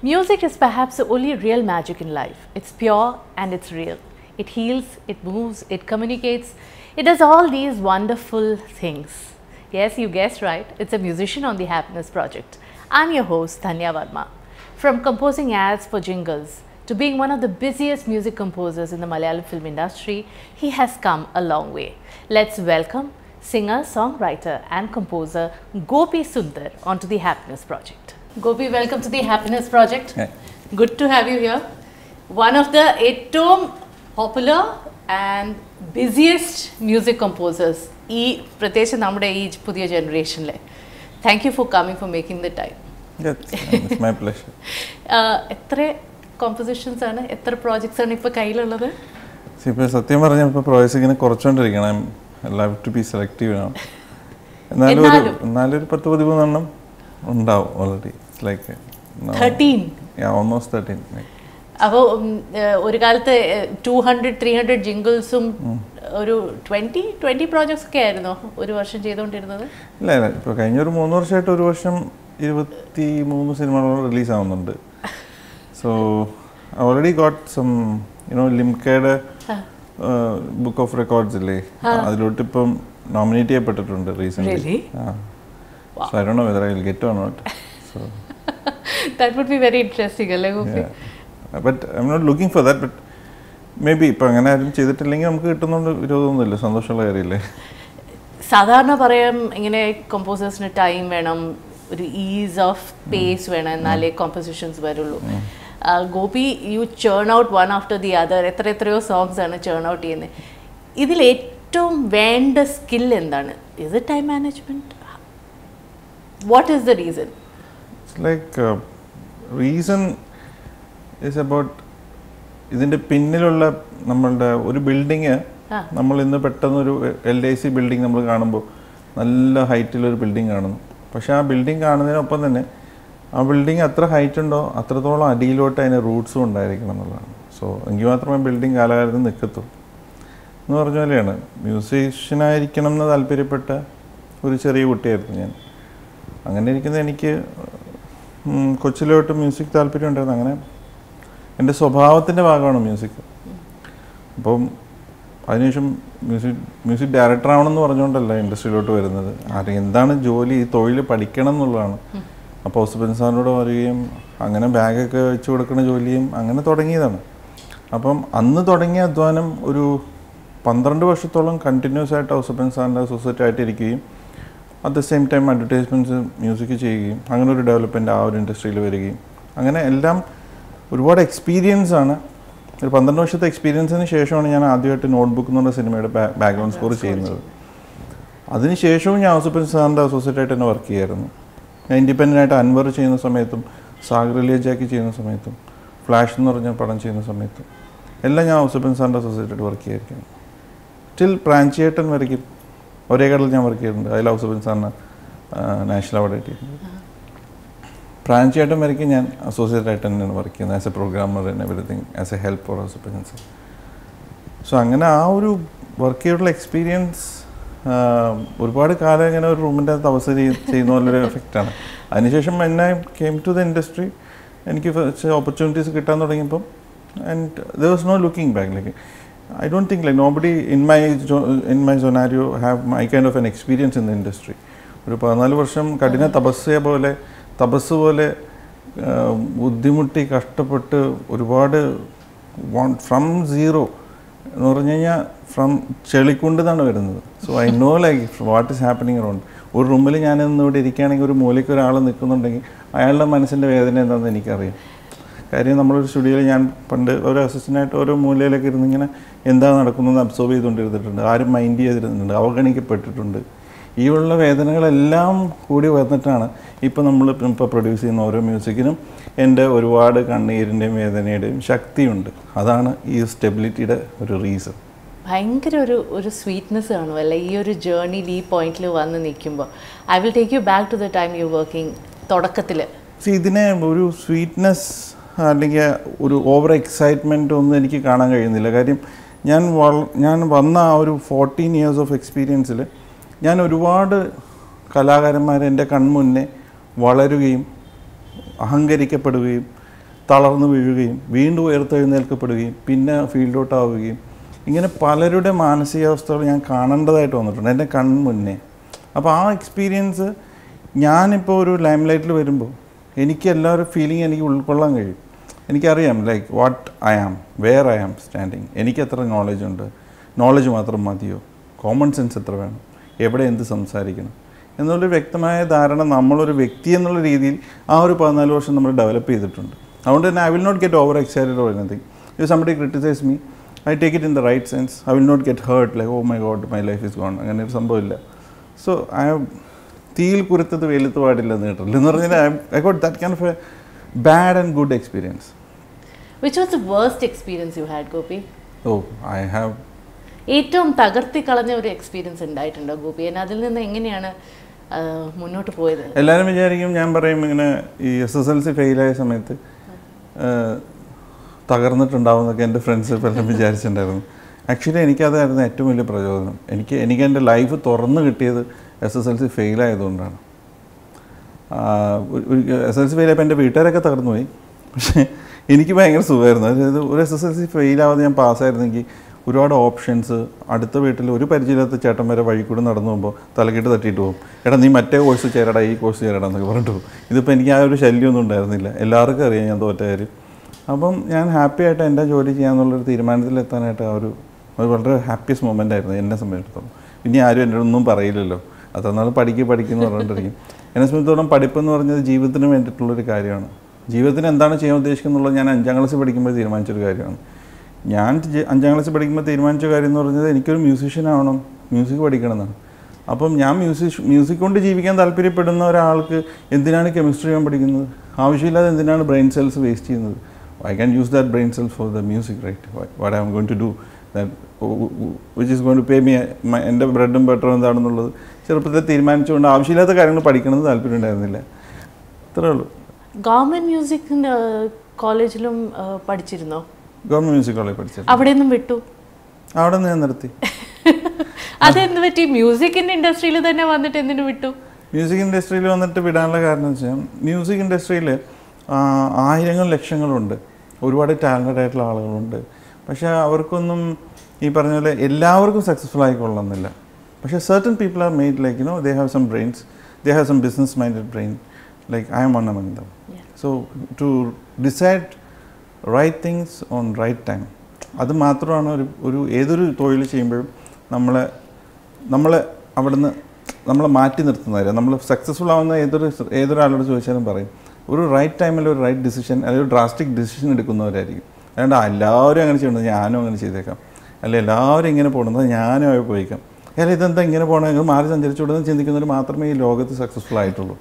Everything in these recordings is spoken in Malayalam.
Music is perhaps the only real magic in life. It's pure and it's real. It heals, it moves, it communicates, it does all these wonderful things. Yes, you guessed right. It's a musician on the Happiness Project. I'm your host, Tanya Varma. From composing ads for jingles to being one of the busiest music composers in the Malayalam film industry, he has come a long way. Let's welcome singer, songwriter, and composer Gopi Sundar onto the Happiness Project. Gopi, welcome to the Happiness Project. Hey. Good to have you here. One of the ഏറ്റവും popular and busiest music composers ഈ പ്രത്യേകിച്ച് നമ്മുടെ ഈ പുതിയ ജനറേഷനിലെ thank you for coming for making the time Yes, it's my pleasure. എത്ര കോമ്പോസിഷൻസ് ആണ് എത്ര പ്രോജക്ട്സ് ആണ് ഇപ്പോൾ കയ്യിലുള്ളത് See, ഇപ്പൊ സത്യം പറഞ്ഞാൽ ഇപ്പോൾ പ്രോജക്ട്സ് ഇങ്ങനെ കുറച്ചുകൊണ്ടിരിക്കണം ലവ് ടു ബി സെലക്റ്റീവ് ആണ് എന്നാലും ഒരു എന്നാലും? എന്നാലും ഒരു പത്ത് പതിമൂന്നെണ്ണം ഉണ്ടാവും already it's like thirteen almost thirteen അപ്പോൾ ഒരു കാലത്ത് ടു ഹൺഡ്രഡ് ത്രീ ഹൺഡ്രഡ് ജിങ്കിൾസും ഒരു ട്വൻറ്റി ട്വൻറ്റി പ്രോജക്ട്സ് ഒക്കെ ആയിരുന്നോ ഒരു വർഷം ചെയ്തുകൊണ്ടിരുന്നത് ഇല്ല ഇല്ല ഇപ്പോൾ കഴിഞ്ഞ ഒരു മൂന്ന് വർഷമായിട്ട് ഒരു വർഷം ഇരുപത്തി മൂന്ന് സിനിമകൾ റിലീസ് ആവുന്നുണ്ട് so already got some you know ലിംകയുടെ ബുക്ക് ഓഫ് റെക്കോർഡ്സ് ഇല്ലേ അതിലോട്ട് ഇപ്പം നോമിനേറ്റ് ചെയ്യപ്പെട്ടിട്ടുണ്ട് recently Really? So I do know whether I will get or not so that would be very interesting അല്ലേ Gopi but I am not looking for that but maybe ഇപ്പം അങ്ങനെ ആരും ചെയ്തിട്ടില്ലെങ്കിൽ നമുക്ക് കിട്ടുന്നുണ്ട് വിരോധമൊന്നുമില്ല സന്തോഷമുള്ള കാര്യമില്ലേ സാധാരണ പറയാം ഇങ്ങനെ കമ്പോസേഴ്സിന് ടൈം വേണം ഒരു ഈസ് ഓഫ് പേസ് വേണം എന്നാലേ കോമ്പോസിഷൻസ് വരുള്ളൂ ആ, Gopi you churn out one after the other എത്ര എത്രയോ സോങ്സ് ആണ് ചേൺ ഔട്ട് ചെയ്യുന്നത് ഇതിൽ ഏറ്റവും വേണ്ട സ്കിൽ എന്താണ് is it time management what is the reason it's like reason is about ഇതിൻ്റെ പിന്നിലുള്ള നമ്മളുടെ ഒരു ബിൽഡിങ് ആ. നമ്മൾ ഇന്ന് പെട്ടെന്ന് ഒരു എൽ ഐ സി ബിൽഡിംഗ് നമ്മൾ കാണുമ്പോൾ നല്ല ഹൈറ്റിലൊരു ബിൽഡിംഗ് കാണുന്നു പക്ഷേ ആ ബിൽഡിംഗ് കാണുന്നതിനൊപ്പം തന്നെ ആ ബിൽഡിംഗ് എത്ര ഹൈറ്റ് ഉണ്ടോ അത്രത്തോളം അടിയിലോട്ട് അതിന് റൂട്ട്സും ഉണ്ടായിരിക്കണം എന്നുള്ളതാണ് സോ എങ്കിൽ മാത്രമേ ബിൽഡിംഗ് കാലകാലത്ത് നിൽക്കത്തുള്ളൂ എന്ന് പറഞ്ഞ പോലെയാണ് മ്യൂസീഷ്യനായിരിക്കണം എന്ന് താല്പര്യപ്പെട്ട ഒരു ചെറിയ കുട്ടിയായിരുന്നു ഞാൻ അങ്ങനെ ഇരിക്കുന്ന എനിക്ക് ഉം, കൊച്ചിലോട്ട് മ്യൂസിക് താല്പര്യം ഉണ്ടായിരുന്നു അങ്ങനെ എൻ്റെ സ്വഭാവത്തിൻ്റെ ഭാഗമാണ് മ്യൂസിക് അപ്പം അതിനുശേഷം മ്യൂസിക് മ്യൂസിക് ഡയറക്ടർ ആവണമെന്ന് പറഞ്ഞുകൊണ്ടല്ല ഇൻഡസ്ട്രിയിലോട്ട് വരുന്നത് അത് എന്താണ് ജോലി ഈ തൊഴിൽ പഠിക്കണം എന്നുള്ളതാണ് അപ്പോൾ ഹോസ്പിറ്റൽ സാറിനോട് വരികയും അങ്ങനെ ബാഗൊക്കെ വെച്ച് കൊടുക്കുന്ന ജോലിയും അങ്ങനെ തുടങ്ങിയതാണ് അപ്പം അന്ന് തുടങ്ങിയ അധ്വാനം ഒരു പന്ത്രണ്ട് വർഷത്തോളം കണ്ടിന്യൂസ് ആയിട്ട് ഹൗസപ്പൻ സാറിൻ്റെ അസോസിയേറ്റ് ആയിട്ട് ഇരിക്കുകയും at the same time advertisements music ചെയ്യുകയും അങ്ങനെ ഒരു ഡെവലപ്മെൻറ്റ് ആ ഒരു ഇൻഡസ്ട്രിയിൽ വരികയും അങ്ങനെ എല്ലാം ഒരുപാട് എക്സ്പീരിയൻസ് ആണ് ഒരു പന്ത്രണ്ട് വർഷത്തെ എക്സ്പീരിയൻസിന് ശേഷമാണ് ഞാൻ ആദ്യമായിട്ട് നോട്ട്ബുക്ക് എന്ന് പറഞ്ഞ സിനിമയുടെ ബാക്ക്ഗ്രൗണ്ട് സ്കോർ ചെയ്യുന്നത് അതിനുശേഷവും ഞാൻ ഹൗസപ്പൻ സാറിൻ്റെ അസോസിയേറ്റ് ആയിട്ട് തന്നെ വർക്ക് ചെയ്യായിരുന്നു ഞാൻ ഇൻഡിപെൻഡൻ്റ് ആയിട്ട് അൻവർ ചെയ്യുന്ന സമയത്തും സാഗർ ജാക്കി ചെയ്യുന്ന സമയത്തും ഫ്ലാഷ് എന്ന് പറഞ്ഞ പടം ചെയ്യുന്ന സമയത്തും എല്ലാം ഞാൻ ഹൗസപ്പൻ സാറിൻ്റെ അസോസിയേറ്റ് ആയിട്ട് വർക്ക് ചെയ്യായിരിക്കും ടിൽ പ്രാഞ്ചിയേട്ടൻ വരയ്ക്കും ഒരേ കടലിൽ ഞാൻ വർക്ക് ചെയ്തിട്ടുണ്ട് അതിൽ ഹൗസപ്പൻ സാറിന് നാഷണൽ അവാർഡ് കിട്ടിയിട്ടുണ്ട് പ്രാഞ്ചിയേട്ടൻ വരയ്ക്കും ഞാൻ അസോസിയേറ്റ് ആയിട്ട് തന്നെയാണ് വർക്ക് ചെയ്യുന്നത് as a programmer and everything as a help for ഹൗസപ്പൻ സാർ സോ അങ്ങനെ ആ ഒരു വർക്ക് ചെയ്തിട്ടുള്ള എക്സ്പീരിയൻസ് ഒരുപാട് കാലം ഇങ്ങനെ ഒരു റൂമിൻ്റെ അകത്ത് അവസ്ഥ ചെയ്യുന്ന പോലൊരു എഫക്റ്റാണ് അതിനുശേഷം എന്നെ കെയിം ടു ദ ഇൻഡസ്ട്രി എനിക്ക് ഓപ്പർച്യൂണിറ്റീസ് കിട്ടാൻ തുടങ്ങിയപ്പം and there was no looking back like I don't think like nobody in my in my scenario have my kind of an experience in the industry ഒരു പതിനാല് വർഷം കഠിന തപസ്യ പോലെ തപസ് പോലെ ആ, ബുദ്ധിമുട്ടി കഷ്ടപ്പെട്ട് ഒരുപാട് ഫ്രം സീറോ എന്ന് പറഞ്ഞു കഴിഞ്ഞാൽ ഫ്രം ചെളിക്കുണ്ട് എന്നാണ് വരുന്നത് so I know like what is happening around ഒരു റൂമിൽ ഞാൻ ഇന്ന് ഇവിടെ ഇരിക്കുകയാണെങ്കിൽ ഒരു മൂലയ്ക്ക് ഒരാൾ നിൽക്കുന്നുണ്ടെങ്കിൽ അയാളുടെ മനസ്സിൻ്റെ വേദന എന്താണെന്ന് എനിക്കറിയാം കാര്യം നമ്മളൊരു സ്റ്റുഡിയോയിൽ ഞാൻ പണ്ട് ഒരു അസിസ്റ്റൻ്റായിട്ട് ഓരോ മൂലയിലൊക്കെ ഇരുന്ന് ഇങ്ങനെ എന്താ നടക്കുന്നത് അബ്സോർവ് ചെയ്തുകൊണ്ടിരുന്നിട്ടുണ്ട് ആരും മൈൻഡ് ചെയ്തിരുന്നിട്ടുണ്ട് അവഗണിക്കപ്പെട്ടിട്ടുണ്ട് ഈ ഉള്ള വേദനകളെല്ലാം കൂടി വന്നിട്ടാണ് ഇപ്പോൾ നമ്മൾ ഇപ്പോൾ പ്രൊഡ്യൂസ് ചെയ്യുന്ന ഓരോ മ്യൂസിക്കിനും എൻ്റെ ഒരുപാട് കണ്ണീരിൻ്റെയും വേദനയുടെയും ശക്തിയുണ്ട് അതാണ് ഈ സ്റ്റെബിലിറ്റിയുടെ ഒരു റീസൺ ഭയങ്കര ഒരു ഒരു സ്വീറ്റ്നെസ് കാണും അല്ലേ ഈ ഒരു ജേർണിയിൽ ഈ പോയിന്റിൽ വന്ന് നിൽക്കുമ്പോൾ I will take you back to the time you working തുടക്കത്തിൽ സി ഇതിനെ ഒരു സ്വീറ്റ്നെസ് അല്ലെങ്കിൽ ഒരു ഓവർ എക്സൈറ്റ്മെൻ്റ് ഒന്നും എനിക്ക് കാണാൻ കഴിയുന്നില്ല കാര്യം ഞാൻ വള ഞാൻ വന്ന ആ ഒരു ഫോർട്ടീൻ ഇയേഴ്സ് ഓഫ് എക്സ്പീരിയൻസിൽ ഞാൻ ഒരുപാട് കലാകാരന്മാർ എൻ്റെ കൺമുന്നേ വളരുകയും അഹങ്കരിക്കപ്പെടുകയും തളർന്നു വീഴുകയും വീണ്ടും ഉയർത്തെഴുന്നേൽക്കപ്പെടുകയും പിന്നെ ഫീൽഡ് ആവുകയും ഇങ്ങനെ പലരുടെ മാനസികാവസ്ഥകൾ ഞാൻ കാണേണ്ടതായിട്ട് വന്നിട്ടുണ്ട് എൻ്റെ കൺമുന്നേ അപ്പോൾ ആ എക്സ്പീരിയൻസ് ഞാനിപ്പോൾ ഒരു ലൈം ലൈറ്റിൽ വരുമ്പോൾ എനിക്ക് എല്ലാവരും ഫീലിംഗ് എനിക്ക് ഉൾക്കൊള്ളാൻ കഴിയും എനിക്കറിയാം like what I am where I am standing എനിക്ക് എത്ര നോളജ് ഉണ്ട് നോളജ് മാത്രം മതിയോ കോമൺ സെൻസ് എത്ര വേണം എവിടെ എന്ത് സംസാരിക്കണം എന്നുള്ളൊരു വ്യക്തമായ ധാരണ നമ്മളൊരു വ്യക്തി എന്നുള്ള രീതിയിൽ ആ ഒരു പതിനാല് വർഷം നമ്മൾ ഡെവലപ്പ് ചെയ്തിട്ടുണ്ട് അതുകൊണ്ട് തന്നെ I will not get over excited or anything if somebody criticise me I take it in the right sense I will not get hurt like oh my God my life is gone അങ്ങനെ ഒരു സംഭവമില്ല സോ ഐ തീയിൽ കുരുത്തത് വെളുത്ത് പാടില്ല എന്ന് കേട്ടില്ല എന്ന് പറഞ്ഞാൽ I got that kind of a bad and good experience which was the worst experience you had Gopi oh I have ഏറ്റവും തകർത്തി കളഞ്ഞ ഒരു എക്സ്പീരിയൻസ് ഉണ്ടായിട്ടുണ്ടോ ഗോപി and അതിൽ നിന്ന് എങ്ങനെയാണ് ആ, മുന്നോട്ട് പോയത് എല്ലാവരും വിചാരിക്കും ഞാൻ പറയും ഇങ്ങനെ ഈ എസ് എസ് എൽ സി ഫെയിലായ സമയത്ത് ഏഹ്, തകർന്നിട്ടുണ്ടാവുമെന്നൊക്കെ എൻ്റെ ഫ്രണ്ട്സ് പലരും വിചാരിച്ചിട്ടുണ്ടായിരുന്നു ആക്ച്വലി എനിക്കതായിരുന്നു ഏറ്റവും വലിയ പ്രചോദനം എനിക്ക് എനിക്ക് എൻ്റെ ലൈഫ് തുറന്നു കിട്ടിയത് എസ് എസ് എൽ സി ഫെയിലായതുകൊണ്ടാണ് എസ് എൽ സി ഫെയിലായപ്പോൾ എൻ്റെ വീട്ടുകാരൊക്കെ തകർന്നു പോയി പക്ഷേ എനിക്ക് ഭയങ്കര സുഖമായിരുന്നു അതായത് ഒരു എസ് എസ് എൽ സി ഫെയിലാവാതെ ഞാൻ പാസ്സായിരുന്നെങ്കിൽ ഒരുപാട് ഓപ്ഷൻസ് അടുത്ത വീട്ടിൽ ഒരു പരിചയമില്ലാത്ത ചേട്ടൻ വരെ വഴി കൂടെ നടന്നു പോകുമ്പോൾ തലക്കിട്ട് തട്ടിയിട്ട് പോകും എടാ നീ മറ്റേ കോഴ്സ് ചേരടാ ഈ കോഴ്സ് ചേരടാ എന്നൊക്കെ പറഞ്ഞിട്ട് പോകും ഇതിപ്പോൾ എനിക്ക് ആ ഒരു ശല്യമൊന്നും ഉണ്ടായിരുന്നില്ല എല്ലാവർക്കും അറിയാം ഞാൻ തോറ്റ കാര്യം അപ്പം ഞാൻ ഹാപ്പി ആയിട്ട് എൻ്റെ ജോലി ചെയ്യാന്നുള്ളൊരു തീരുമാനത്തിലെത്താനായിട്ട് ആ ഒരു ഒരു വളരെ ഹാപ്പിയസ്റ്റ് മൊമെൻ്റ് ആയിരുന്നു എന്നെ സംബന്ധിച്ചിടത്തോളം ഇനി ആരും എൻ്റെ ഒന്നും പറയില്ലല്ലോ അത്ര നാൾ പഠിക്കുക പഠിക്കുന്നു പറഞ്ഞിട്ടിരിക്കും എന്നെ സംബന്ധിച്ചിടത്തോളം പഠിപ്പെന്ന് പറഞ്ഞത് ജീവിതത്തിന് വേണ്ടിയിട്ടുള്ളൊരു കാര്യമാണ് ജീവിതത്തിന് എന്താണ് ചെയ്യാൻ ഉദ്ദേശിക്കുന്നുള്ളത് ഞാൻ അഞ്ചാം ക്ലാസ്സിൽ പഠിക്കുമ്പോൾ തീരുമാനിച്ചൊരു കാര്യമാണ് ഞാൻ ജെ- അഞ്ചാം ക്ലാസ്സിൽ പഠിക്കുമ്പോൾ തീരുമാനിച്ച കാര്യം എന്ന് പറഞ്ഞത് എനിക്കൊരു മ്യൂസീഷ്യൻ ആവണം മ്യൂസിക് പഠിക്കണം എന്നാണ് അപ്പം ഞാൻ മ്യൂസിക് മ്യൂസിക് കൊണ്ട് ജീവിക്കാൻ താല്പര്യപ്പെടുന്ന ഒരാൾക്ക് എന്തിനാണ് കെമിസ്ട്രി ചെയ്യാൻ പഠിക്കുന്നത് ആവശ്യമില്ലാതെ എന്തിനാണ് ബ്രെയിൻ സെൽസ് വേസ്റ്റ് ചെയ്യുന്നത് I can use that brain cells for the music right what I am going to do which is going to pay me എൻ്റെ ബ്രെഡും ബട്ടറും എന്താണെന്നുള്ളത് ചെറുപ്പത്തിൽ തീരുമാനിച്ചുകൊണ്ട് ആവശ്യമില്ലാത്ത കാര്യങ്ങൾ പഠിക്കണമെന്ന് താല്പര്യം ഉണ്ടായിരുന്നില്ല അത്രേ ഉള്ളൂ ഗവൺമെന്റ് മ്യൂസിക് കോളേജിലും ആ, പഠിച്ചിരുന്നോ ഗവൺമെൻറ് മ്യൂസിക് കോളേജ് പഠിച്ചത് അവിടെ നിന്നും വിട്ടു അവിടെ നിന്ന് ഞാൻ നിർത്തി അതെന്ത് പറ്റി മ്യൂസിക്കിന്റെ ഇൻഡസ്ട്രിയിൽ തന്നെ വന്നിട്ട് എന്തിനു വിട്ടു മ്യൂസിക് ഇൻഡസ്ട്രിയിൽ വന്നിട്ട് വിടാനുള്ള കാരണം എന്ന് വെച്ചാൽ മ്യൂസിക് ഇൻഡസ്ട്രിയിൽ ആയിരങ്ങൾ ലക്ഷങ്ങളുണ്ട് ഒരുപാട് ടാലൻറ്റഡ് ആയിട്ടുള്ള ആളുകളുണ്ട് പക്ഷേ അവർക്കൊന്നും ഈ പറഞ്ഞ പോലെ എല്ലാവർക്കും സക്സസ്ഫുൾ ആയിക്കൊള്ളുന്നില്ല പക്ഷേ certain people are made like you know they have some brains they have some business minded brain like I am one among them Yeah. So to decide right things on right time അത് മാത്രമാണ് ഒരു ഒരു ഏതൊരു തൊഴിൽ ചെയ്യുമ്പോഴും നമ്മളെ നമ്മളെ അവിടുന്ന് നമ്മളെ മാറ്റി നിർത്തുന്ന കാര്യം നമ്മൾ സക്സസ്ഫുൾ ആവുന്ന ഏതൊരു ഏതൊരാളോട് ചോദിച്ചാലും പറയും ഒരു റൈറ്റ് ടൈമിൽ ഒരു റൈറ്റ് ഡിസിഷൻ അല്ലെങ്കിൽ ഒരു ഡ്രാസ്റ്റിക് ഡിസിഷൻ എടുക്കുന്നവരായിരിക്കും അല്ലാണ്ട് എല്ലാവരും അങ്ങനെ ചെയ്യണത് ഞാനും അങ്ങനെ ചെയ്തേക്കാം അല്ല എല്ലാവരും ഇങ്ങനെ പോകണത് ഞാനും ആയി പോയിക്കാം അല്ല ഇതെന്താ ഇങ്ങനെ പോകണമെങ്കിൽ മാറി സഞ്ചരിച്ചുകൊണ്ടെന്ന് ചിന്തിക്കുന്നവർ മാത്രമേ ഈ ലോകത്ത് സക്സസ്ഫുൾ ആയിട്ടുള്ളൂ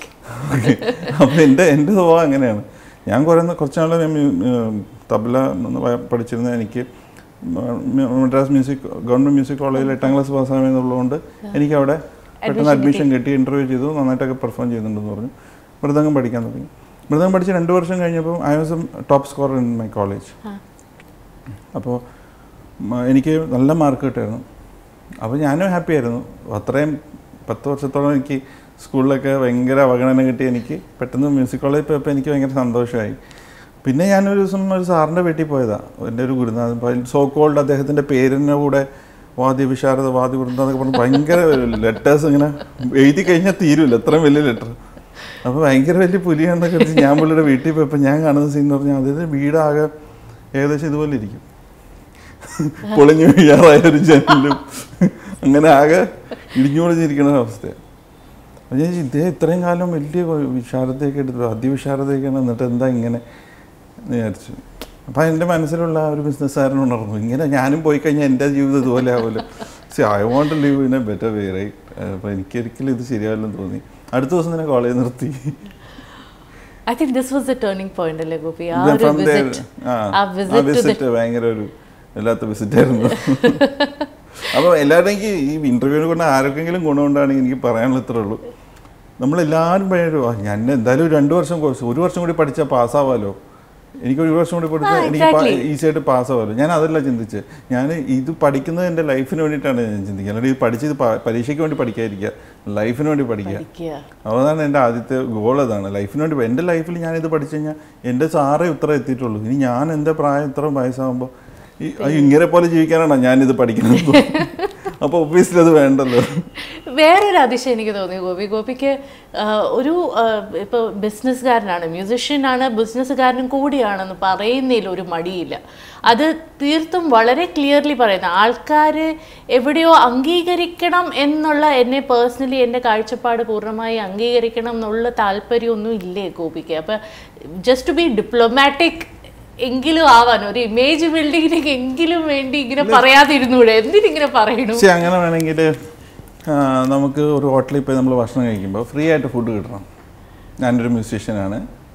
അപ്പോൾ എൻ്റെ എൻ്റെ സ്വഭാവം അങ്ങനെയാണ് ഞാൻ കുറേ കുറച്ച് നാൾ ഞാൻ മ്യൂ- ഉം, തബല ഒന്ന് വ- പഠിച്ചിരുന്ന എനിക്ക് മ- മദ്രാസ് മ്യൂസിക് ഗവൺമെൻറ് മ്യൂസിക് കോളേജിൽ എട്ടാം ക്ലാസ് പാസ്സായെന്നുള്ളതുകൊണ്ട് എനിക്ക് അവിടെ പെട്ടെന്ന് അഡ്മിഷൻ കിട്ടി ഇൻ്റർവ്യൂ ചെയ്തു നന്നായിട്ടൊക്കെ പെർഫോം ചെയ്യുന്നുണ്ടെന്ന് പറഞ്ഞു മൃദംഗം പഠിക്കാൻ തുടങ്ങി മൃദംഗം പഠിച്ച് രണ്ട് വർഷം കഴിഞ്ഞപ്പോൾ I was a top scorer in my college ആ. അപ്പോൾ മ- എനിക്ക് നല്ല മാർക്ക് കിട്ടായിരുന്നു അപ്പോൾ ഞാനും ഹാപ്പി ആയിരുന്നു അത്രയും പത്ത് വർഷത്തോളം എനിക്ക് സ്കൂളിലൊക്കെ ഭയങ്കര അവഗണന കിട്ടി എനിക്ക് പെട്ടെന്ന് മ്യൂസിക് കോളേജിൽ പോയപ്പോൾ എനിക്ക് ഭയങ്കര സന്തോഷമായി പിന്നെ ഞാനൊരു ദിവസം ഒരു സാറിൻ്റെ വീട്ടിൽ പോയതാണ് എൻ്റെ ഒരു ഗുരുനാഥൻ സോ കോൾഡ് അദ്ദേഹത്തിൻ്റെ പേരിൻ്റെ കൂടെ വാദ്യ വിശാരദ വാദ്യ വൃന്ദ എന്നൊക്കെ പറഞ്ഞ് ഭയങ്കര ലെറ്റേഴ്സ് ഇങ്ങനെ എഴുതി കഴിഞ്ഞാൽ തീരുമില്ല അത്രയും വലിയ ലെറ്റർ അപ്പോൾ ഭയങ്കര വലിയ പുലിയാണെന്നൊക്കെ വെച്ച് ഞാൻ പുള്ളിയുടെ വീട്ടിൽ പോയപ്പോൾ ഞാൻ കാണുന്ന സീൻ എന്ന് പറഞ്ഞാൽ അതിൻ്റെ വീടാകെ ഏകദേശം ഇതുപോലെ ഇരിക്കും പൊളിഞ്ഞു വീഴാറായ ഒരു ജനലും അങ്ങനെ ആകെ ഇടിഞ്ഞു പൊളിഞ്ഞിരിക്കുന്ന അവസ്ഥയാണ് അപ്പോൾ ഞാൻ വിചാരിച്ചു, ഇദ്ദേഹം ഇത്രയും കാലം വലിയ വിശാരതയൊക്കെ എടുത്തു അതിവിശാരതയൊക്കെയാണ് എന്നിട്ട് എന്താ ഇങ്ങനെ എന്ന് വിചാരിച്ചു അപ്പോൾ എൻ്റെ മനസ്സിലുള്ള ആ ഒരു ബിസിനസ്സുകാരൻ ഉണർന്നു ഇങ്ങനെ ഞാനും പോയി കഴിഞ്ഞാൽ എൻ്റെ ജീവിതം ഇതുപോലെ ആവുമല്ലോ see I want to live in a better way right അപ്പോൾ എനിക്കൊരിക്കലും ഇത് ശരിയാവില്ലെന്ന് തോന്നി അടുത്ത ദിവസം തന്നെ കോളേജ് നിർത്തി I think this was the turning point അല്ലേ ഗോപി ആ Then ഒരു from there, വിസിറ്റ് ആ, ആ ആ വിസിറ്റ് ടു വിസിറ്റ് ഭയങ്കര ഒരു വല്ലാത്ത വിസിറ്റ് ആയിരുന്നു അപ്പോൾ എല്ലാവരുടെയും എനിക്ക് ഈ ഇന്റർവ്യൂവിനെ കൊണ്ട് ആർക്കെങ്കിലും ഗുണമുണ്ടാണെങ്കിൽ എനിക്ക് പറയാനുള്ള ഇത്രേ ഉള്ളൂ നമ്മളെല്ലാവരും ഭയങ്കര "ആ, ഞാൻ എന്തായാലും ഒരു രണ്ട് വർഷം കോഴ്സ് ഒരു വർഷം കൂടി പഠിച്ചാൽ പാസ്സാവാലോ എനിക്ക് ഒരു വർഷം കൂടി കൊടുത്ത് ആ, എനിക്ക് exactly. ഈസി ആയിട്ട് പാസ് ആവുമല്ലോ ഞാൻ അതല്ല ചിന്തിച്ച് ഞാൻ ഇത് പഠിക്കുന്നത് എൻ്റെ ലൈഫിന് വേണ്ടിയിട്ടാണ് ഞാൻ ചിന്തിക്കുക അല്ലാണ്ട് ഇത് പഠിച്ച് ഇത് പ- പരീക്ഷയ്ക്ക് വേണ്ടി പഠിക്കാതിരിക്കുക ലൈഫിന് വേണ്ടി പഠിക്കുക പഠിക്കുക അതാണ് എൻ്റെ ആദ്യത്തെ ഗോൾ അതാണ് ലൈഫിന് വേണ്ടി എൻ്റെ ലൈഫിൽ ഞാനിത് പഠിച്ചു കഴിഞ്ഞാൽ എൻ്റെ സാറേ ഉത്തരം എത്തിയിട്ടുള്ളൂ ഇനി ഞാൻ എൻ്റെ പ്രായം ഇത്ര വയസ്സാകുമ്പോൾ ഈ അയ്യോ, ഇങ്ങനെ പോലെ ജീവിക്കാനാണോ ഞാനിത് പഠിക്കുന്നത് അപ്പോൾ ഒബ്വിയസ്ലി അത് വേണ്ടല്ലോ വേറൊരു അതിശയം എനിക്ക് തോന്നി ഗോപി ഗോപിക്ക് ആ, ഒരു ഇപ്പോൾ ബിസിനസ്സുകാരനാണ് മ്യൂസിഷ്യനാണ് ബിസിനസ്സുകാരനും കൂടിയാണെന്ന് പറയുന്നതിൽ ഒരു മടിയില്ല അത് തീർത്തും വളരെ ക്ലിയർലി പറയുന്ന ആൾക്കാർ എവിടെയോ അംഗീകരിക്കണം എന്നുള്ള എന്നെ പേഴ്സണലി എൻ്റെ കാഴ്ചപ്പാട് പൂർണ്ണമായി അംഗീകരിക്കണം എന്നുള്ള താല്പര്യമൊന്നും ഇല്ലേ ഗോപിക്ക് അപ്പം ജസ്റ്റ് ടു ബി ഡിപ്ലോമാറ്റിക് എങ്കിലും ആവാൻ ഒരു ഇമേജ് ബിൽഡിങ്ങിന് എങ്കിലും വേണ്ടി ഇങ്ങനെ പറയാതിരുന്നൂടെ എന്തിനിങ്ങനെ പറയണു പക്ഷേ അങ്ങനെ വേണമെങ്കിൽ നമുക്ക് ഒരു ഹോട്ടലിൽ പോയി നമ്മൾ ഭക്ഷണം കഴിക്കുമ്പോൾ ഫ്രീ ആയിട്ട് ഫുഡ് കിട്ടണം ഞാനൊരു മ്യൂസീഷ്യനാണ്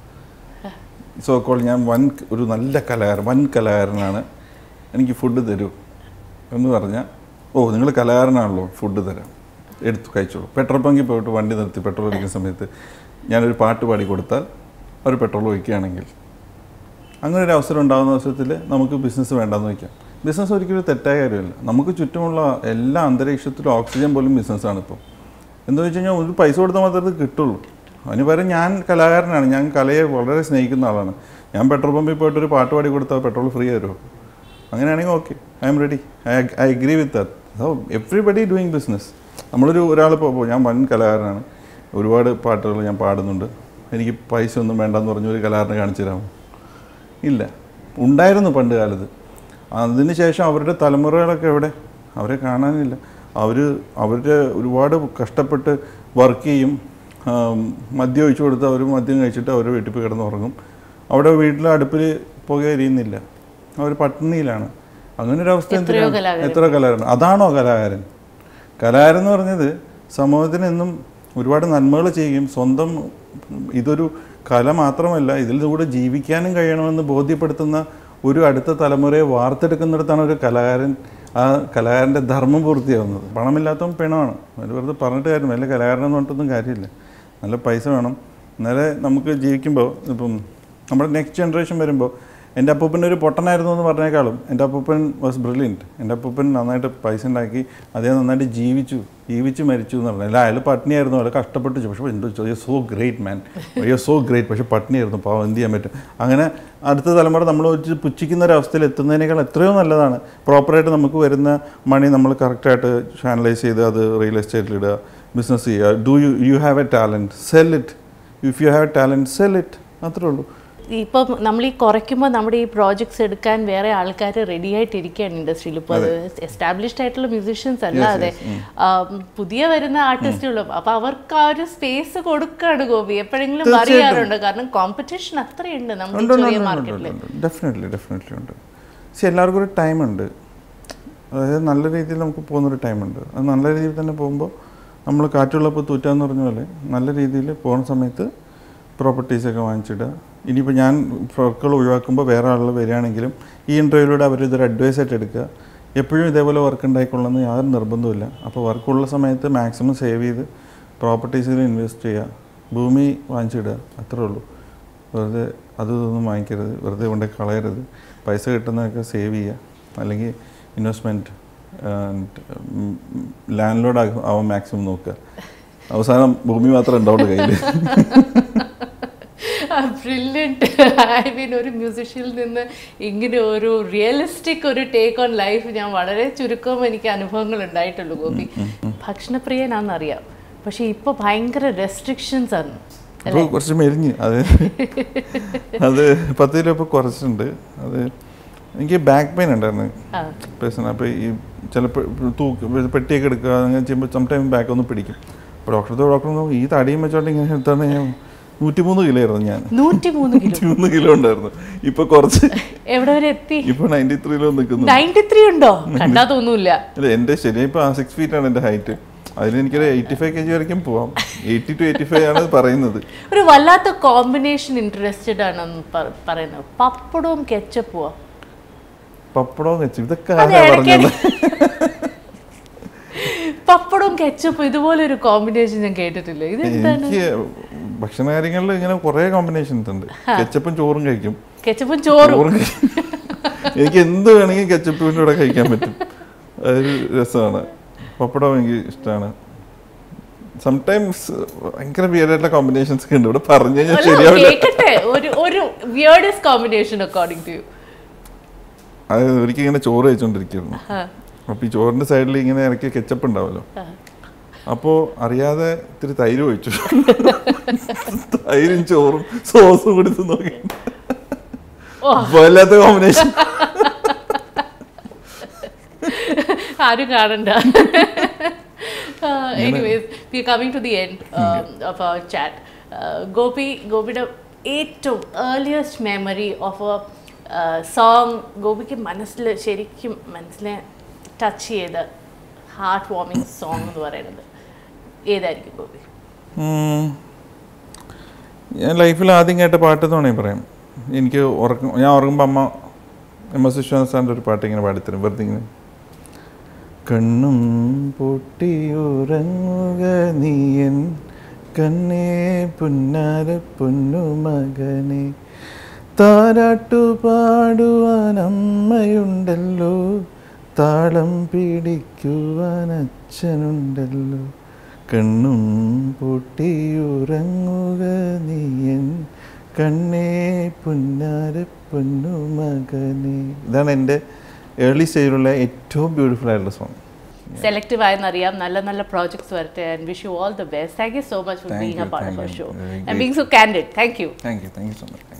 സോ കോൾ ഞാൻ വൻ ഒരു നല്ല കലാകാരൻ വൻ കലാകാരനാണ് എനിക്ക് ഫുഡ് തരൂ എന്ന് പറഞ്ഞാൽ ഓ നിങ്ങൾ കലാകാരനാണല്ലോ ഫുഡ് തരാം എടുത്തു കഴിച്ചോളൂ പെട്രോൾ പങ്കിൽ പോയിട്ട് വണ്ടി നിർത്തി പെട്രോൾ ഒഴിക്കുന്ന സമയത്ത് ഞാനൊരു പാട്ട് പാടി കൊടുത്താൽ അവർ പെട്രോൾ ഒഴിക്കുകയാണെങ്കിൽ അങ്ങനെ ഒരു അവസരം ഉണ്ടാകുന്ന അവസരത്തിൽ നമുക്ക് ബിസിനസ് വേണ്ടെന്ന് വയ്ക്കാം ബിസിനസ് ഒരിക്കലും ഒരു തെറ്റായ കാര്യമല്ല നമുക്ക് ചുറ്റുമുള്ള എല്ലാ അന്തരീക്ഷത്തിലും ഓക്സിജൻ പോലും ബിസിനസ്സാണ് ഇപ്പോൾ എന്താ വെച്ച് കഴിഞ്ഞാൽ ഒരു പൈസ കൊടുത്താൽ മാത്രമേ ഇത് കിട്ടുള്ളൂ അതിന് പകരം ഞാൻ കലാകാരനാണ് ഞാൻ കലയെ വളരെ സ്നേഹിക്കുന്ന ആളാണ് ഞാൻ പെട്രോൾ പമ്പിൽ പോയിട്ട് ഒരു പാട്ട് പാടി കൊടുത്താൽ പെട്രോൾ ഫ്രീ തരുമോ അങ്ങനെയാണെങ്കിൽ okay I am ready I I agree with that so everybody doing business നമ്മളൊരു ഒരാൾ ഇപ്പോൾ ഞാൻ വൻ കലാകാരനാണ് ഒരുപാട് പാട്ടുകൾ ഞാൻ പാടുന്നുണ്ട് എനിക്ക് പൈസ ഒന്നും വേണ്ടെന്ന് പറഞ്ഞ ഒരു കലാകാരനെ കാണിച്ചു തരാമോ ഇല്ല ഉണ്ടായിരുന്നു പണ്ട് കാലത്ത് അതിന് ശേഷം അവരുടെ തലമുറകളൊക്കെ എവിടെ അവരെ കാണാനില്ല അവർ അവരുടെ ഒരുപാട് കഷ്ടപ്പെട്ട് വർക്ക് ചെയ്യും ആം, മദ്യം ഒഴിച്ചു കൊടുത്ത് അവർ മദ്യം കഴിച്ചിട്ട് അവർ വീട്ടിൽ പോയി കിടന്നുറങ്ങും അവിടെ വീട്ടിൽ അടുപ്പിൽ പുക എരിയുന്നില്ല അവർ പട്ടിണിയിലാണ് അങ്ങനെ ഒരു അവസ്ഥ എത്രയോ എന്തിനാണ് കലാകാരൻ. എത്ര കലാകാരൻ അതാണോ കലാകാരൻ കലാകാരൻ എന്ന് പറഞ്ഞത് സമൂഹത്തിന് എന്നും ഒരുപാട് നന്മകൾ ചെയ്യുകയും സ്വന്തം ഇതൊരു കല മാത്രമല്ല ഇതിൽ കൂടെ ജീവിക്കാനും കഴിയണമെന്ന് ബോധ്യപ്പെടുത്തുന്ന ഒരു അടുത്ത തലമുറയെ വാർത്തെടുക്കുന്നിടത്താണ് ഒരു കലാകാരൻ ആ കലാകാരൻ്റെ ധർമ്മം പൂർത്തിയാവുന്നത് പണമില്ലാത്തവൻ പിണമാണ് അത് വെറുതെ പറഞ്ഞിട്ട് കാര്യം നല്ല കലാകാരൻ എന്ന് പറഞ്ഞിട്ടൊന്നും കാര്യമില്ല നല്ല പൈസ വേണം എന്നാലേ നമുക്ക് ജീവിക്കുമ്പോൾ ഇപ്പം നമ്മുടെ നെക്സ്റ്റ് ജനറേഷൻ വരുമ്പോൾ എൻ്റെ അപ്പൂപ്പൻ ഒരു പൊട്ടനായിരുന്നു എന്ന് പറഞ്ഞേക്കാളും എൻ്റെ അപ്പൂപ്പൻ വാസ് ബ്രില്യൻറ്റ് എൻ്റെ അപ്പൂപ്പൻ നന്നായിട്ട് പൈസ ഉണ്ടാക്കി അദ്ദേഹം നന്നായിട്ട് ജീവിച്ചു ജീവിച്ച് മരിച്ചു എന്ന് പറഞ്ഞാൽ അയാൾ പട്ടിണിയായിരുന്നു അയാൾ കഷ്ടപ്പെട്ടു പക്ഷേ എന്തോ you so great man you so great പക്ഷേ പട്ടിണിയായിരുന്നു പാവം എന്ത് ചെയ്യാൻ പറ്റും അങ്ങനെ അടുത്ത തലമുറ നമ്മൾ വെച്ച് പുച്ഛിക്കുന്ന ഒരു അവസ്ഥയിൽ എത്തുന്നതിനേക്കാൾ എത്രയോ നല്ലതാണ് പ്രോപ്പറായിട്ട് നമുക്ക് വരുന്ന മണി നമ്മൾ കറക്റ്റായിട്ട് ചാനലൈസ് ചെയ്ത് അത് റിയൽ എസ്റ്റേറ്റിൽ ഇടുക ബിസിനസ് ചെയ്യുക do you you have a talent sell it if you have talent sell it അത്രേ ഉള്ളൂ ഇപ്പം നമ്മൾ ഈ കുറയ്ക്കുമ്പോൾ നമ്മുടെ ഈ പ്രോജക്ട്സ് എടുക്കാൻ വേറെ ആൾക്കാർ റെഡി ആയിട്ടിരിക്കുകയാണ് ഇൻഡസ്ട്രിയിൽ ഇപ്പോൾ അത് എസ്റ്റാബ്ലിഷ്ഡ് ആയിട്ടുള്ള മ്യൂസീഷ്യൻസ് അല്ലാതെ ആം, പുതിയ വരുന്ന ആർട്ടിസ്റ്റുകളും അപ്പൊ അവർക്ക് ആ ഒരു സ്പേസ് കൊടുക്കാണ് ഗോപി എപ്പോഴെങ്കിലും അറിയാറുണ്ട് കാരണം കോമ്പറ്റീഷൻ അത്രയുണ്ട് നമ്മുടെ ഈ ചെറിയ മാർക്കറ്റിൽ ഡെഫിനറ്റ്ലി ഡെഫിനറ്റ്ലി ഉണ്ട് പക്ഷെ എല്ലാവർക്കും ഒരു ടൈമുണ്ട് അതായത് നല്ല രീതിയിൽ നമുക്ക് പോകുന്നൊരു ടൈമുണ്ട് അത് നല്ല രീതിയിൽ തന്നെ പോകുമ്പോൾ നമ്മൾ കാറ്റുള്ളപ്പോൾ തൂറ്റാന്ന് പറഞ്ഞ പോലെ നല്ല രീതിയിൽ പോകുന്ന സമയത്ത് പ്രോപ്പർട്ടീസൊക്കെ വാങ്ങിച്ചിടുക ഇനിയിപ്പോൾ ഞാൻ വർക്കുകൾ ഒഴിവാക്കുമ്പോൾ വേറെ ആളുകൾ വരികയാണെങ്കിലും ഈ ഇൻ്റർവ്യൂയിലൂടെ അവർ ഇതൊരു അഡ്വൈസ് ആയിട്ട് എടുക്കുക എപ്പോഴും ഇതേപോലെ വർക്ക് ഉണ്ടായിക്കൊള്ളുന്ന യാതൊരു നിർബന്ധമില്ല അപ്പോൾ വർക്കുള്ള സമയത്ത് മാക്സിമം സേവ് ചെയ്ത് പ്രോപ്പർട്ടീസിൽ ഇൻവെസ്റ്റ് ചെയ്യുക ഭൂമി വാങ്ങിച്ചിടുക അത്രേ ഉള്ളൂ വെറുതെ അത് ഇതൊന്നും വാങ്ങിക്കരുത് വെറുതെ കൊണ്ട് കളയരുത് പൈസ കിട്ടുന്നതൊക്കെ സേവ് ചെയ്യുക അല്ലെങ്കിൽ ഇൻവെസ്റ്റ്മെൻറ്റ് ലാൻഡ് ലോഡ് ആവാൻ മാക്സിമം നോക്കുക അവസാനം ഭൂമി മാത്രമേ ഉണ്ടാവുള്ളൂ കയ്യിൽ ബ്രില്യൻറ്റ് ഐ മീൻ ഒരു മ്യൂസിഷ്യനിൽ നിന്ന് ഇങ്ങനെ ഒരു റിയലിസ്റ്റിക് ഒരു ടേക്ക് ഓൺ ലൈഫ് ഞാൻ വളരെ ചുരുക്കം എനിക്ക് അനുഭവങ്ങൾ ഉണ്ടായിട്ടുള്ളൂ ഗോപി ഭക്ഷണപ്രിയനാണെന്നറിയാം പക്ഷെ ഇപ്പൊ ഭയങ്കര റെസ്ട്രിക്ഷൻസ് ആണ് അപ്പോൾ കുറച്ച് മെലിഞ്ഞ് അത് അത് പത്ത് കിലോ ഇപ്പോൾ കുറച്ചിട്ടുണ്ട് അത് എനിക്ക് ബാക്ക് പെയിൻ ഉണ്ടായിരുന്നു ആ. പേഴ്സൺ അപ്പോൾ ഈ ചിലപ്പോൾ തൂക്ക് പെട്ടിയൊക്കെ എടുക്കുക അങ്ങനെ ചെയ്യുമ്പോൾ സം ടൈം ബാക്ക് ഒന്ന് പിടിക്കും അപ്പോൾ ഡോക്ടർ ഡോക്ടർ ഈ തടിയും വെച്ചോണ്ട് ഇങ്ങനെ എടുത്താണ് ഞാൻ നൂറ്റിമൂന്ന് കിലോ ആയിരുന്നു ഞാൻ നൂറ്റി മൂന്ന് കിലോ നൂറ്റിമൂന്ന് കിലോ ഉണ്ടായിരുന്നു ഇപ്പൊ കുറച്ച് എവിടെ വരെ എത്തി ഇപ്പൊ നയൻറ്റി ത്രീയിലോ നിൽക്കുന്നു നയൻറ്റി ത്രീ ഉണ്ടോ കണ്ടാ തോന്നൂല അല്ല എൻ്റെ ശരി ഇപ്പൊ സിക്സ് ഫീറ്റ് ആണ് എൻ്റെ ഹൈറ്റ് അതിൽ എനിക്കൊരു എയ്റ്റി ഫൈവ് കെ ജി വരയ്ക്കും പോവാം എയ്റ്റി ടു എയ്റ്റി ഫൈവ് ആണ് പറയുന്നത് ഒരു വല്ലാത്ത കോമ്പിനേഷൻ ഇൻട്രസ്റ്റഡ് ആണെന്ന് പ- പറയുന്നത് പപ്പടവും കെച്ചപ്പുവോ പപ്പടവും വെച്ചു ഇതൊക്കെ അത് ആരാ ഇടയ്ക്ക് പറഞ്ഞത് പപ്പടവും കെച്ചപ്പും ഇതുപോലെ ഒരു കോമ്പിനേഷൻ ഞാൻ കേട്ടിട്ടില്ല ഇത് എന്താണ് എനിക്ക് ഭക്ഷണ കാര്യങ്ങളിൽ ഇങ്ങനെ കുറേ കോമ്പിനേഷൻസ് ഉണ്ട് കെച്ചപ്പും ചോറും കഴിക്കും കെച്ചപ്പും ചോറും ചോറും കഴി- എനിക്ക് എന്ത് വേണമെങ്കിൽ കെച്ചപ്പിൻ്റെ കൂടെ കഴിക്കാൻ പറ്റും അതൊരു രസമാണ് പപ്പടം എനിക്ക് ഇഷ്ടമാണ് സംടൈംസ് ഭയങ്കര വിയറായിട്ടുള്ള കോമ്പിനേഷൻസ് ഒക്കെ ഉണ്ട് ഇവിടെ പറഞ്ഞു കഴിഞ്ഞാൽ അല്ല, ശരിയാവില്ല കേക്കട്ടെ ഒരു ഒരു weirdest combination according to you അത് ഒരിക്കൽ ഇങ്ങനെ ചോറ് കഴിച്ചോണ്ടിരിക്കുന്നു അപ്പൊ ഈ ചോറിന്റെ സൈഡിൽ ഇങ്ങനെ ഇറക്കിയ കെച്ചപ്പ് ഉണ്ടാവുമല്ലോ അപ്പോ അറിയാതെ ഇത്തിരി തൈര് ഒഴിച്ചു തൈരും ചോറും സോസും കൂടി നോക്കി ഓ. വല്ലാത്ത കോമ്പിനേഷൻ ആരും കാണണ്ട anyways we coming to the end of our chat Gopi ഗോപിയുടെ ഏറ്റവും earliest memory of a song ഗോപിക്ക് മനസ്സിൽ ശരിക്കും മനസ്സിനെ ടച്ച് ചെയ്ത ഹാർട്ട് വാർമിങ് സോങ് എന്ന് പറയുന്നത് ഏതായിരിക്കും ഗോപി ഞാൻ ലൈഫിൽ ആദ്യം കേട്ട പാട്ട് എന്ന് വേണമെങ്കിൽ പറയാം എനിക്ക് ഉറക്കം ഞാൻ ഉറങ്ങുമ്പോൾ അമ്മ എം എസ് വിശ്വനാഥ് സാറിൻ്റെ ഒരു പാട്ട് ഇങ്ങനെ പാടിത്തരും വെറുതെ ഇങ്ങനെ കണ്ണും പൊട്ടിയുറങ്ങുക നീയൻ കണ്ണേ പുന്നാര പൊന്നു മകനെ താരാട്ടു പാടുവാൻ അമ്മയുണ്ടല്ലോ താളം പിടിക്കുവാൻ അച്ഛനുണ്ടല്ലോ കണ്ണും പൊട്ടിയുറങ്ങുക നീയൻ കണ്ണേ പുന്നാര പൊന്നു മകനെ ഇതാണ് എൻ്റെ ഏർലി സ്റ്റേജിലുള്ള ഏറ്റവും ബ്യൂട്ടിഫുൾ ആയിട്ടുള്ള സോങ് സെലക്റ്റീവ് ആയെന്നറിയാം നല്ല നല്ല പ്രോജക്ട്സ് വരട്ടെ and wish you all the best thank you so much for Thank being a you, part thank of our you. Show Very and great. Being so candid thank you thank you thank you so much